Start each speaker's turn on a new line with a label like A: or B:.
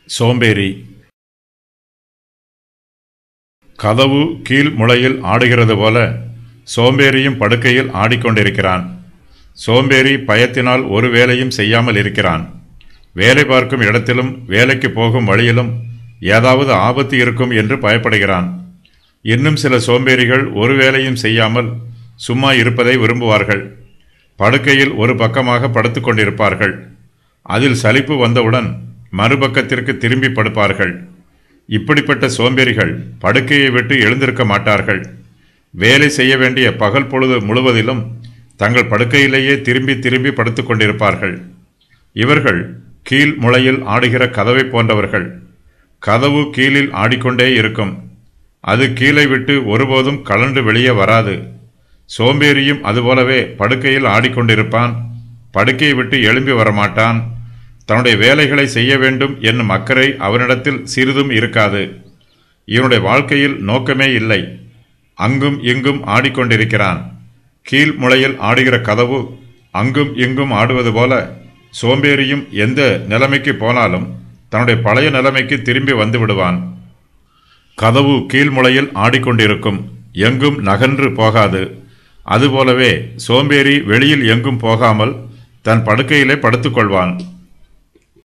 A: சோம்பேறி கதவு கீழ் முளையில் ஆடுகிறது போல சோம்பேறியும் படுக்கையில் ஆடிக்கொண்டிருக்கிறான் சோம்பேறி பயத்தினால் ஒரு வேலையும் செய்யாமல் இருக்கிறான் வேலை பார்க்கும் இடத்திலும் வேலைக்கு போகும் வழியிலும் ஏதாவது ஆபத்து இருக்கும் என்று பயப்படுகிறான் இன்னும் சில சோம்பேறிகள் ஒரு வேலையும் செய்யாமல் சும்மா இருப்பதை விரும்புவார்கள் படுக்கையில் ஒரு பக்கமாக படுத்துக் கொண்டிருப்பார்கள் அதில் சலிப்பு வந்தவுடன் மறுபக்கத்திற்கு திரும்பி படுப்பார்கள் இப்படிப்பட்ட சோம்பேறிகள் படுக்கையை விட்டு எழுந்திருக்க மாட்டார்கள் வேலை செய்ய வேண்டிய பகல் பொழுது முழுவதிலும் தங்கள் படுக்கையிலேயே திரும்பி திரும்பி படுத்துக் கொண்டிருப்பார்கள் இவர்கள் கீழ் முளையில் ஆடுகிற கதவை போன்றவர்கள் கதவு கீழில் ஆடிக்கொண்டே இருக்கும் அது கீழே விட்டு ஒருபோதும் கலண்டு வெளியே வராது சோம்பேறியும் அதுபோலவே படுக்கையில் ஆடிக்கொண்டிருப்பான் படுக்கையை விட்டு எழும்பி வரமாட்டான் தன்னுடைய வேலைகளை செய்ய வேண்டும் என்னும் அக்கறை அவனிடத்தில் சிறிதும் இருக்காது இவனுடைய வாழ்க்கையில் நோக்கமே இல்லை அங்கும் இங்கும் ஆடிக்கொண்டிருக்கிறான் கீழ் முளையில் ஆடுகிற கதவு அங்கும் இங்கும் ஆடுவது போல சோம்பேறியும் எந்த நிலைமைக்கு போனாலும் தன்னுடைய பழைய நிலைமைக்கு திரும்பி வந்து விடுவான் கதவு கீழ்முளையில் ஆடிக்கொண்டிருக்கும் எங்கும் நகன்று போகாது அதுபோலவே சோம்பேறி வெளியில் எங்கும் போகாமல் தன் படுக்கையிலே படுத்துக்கொள்வான்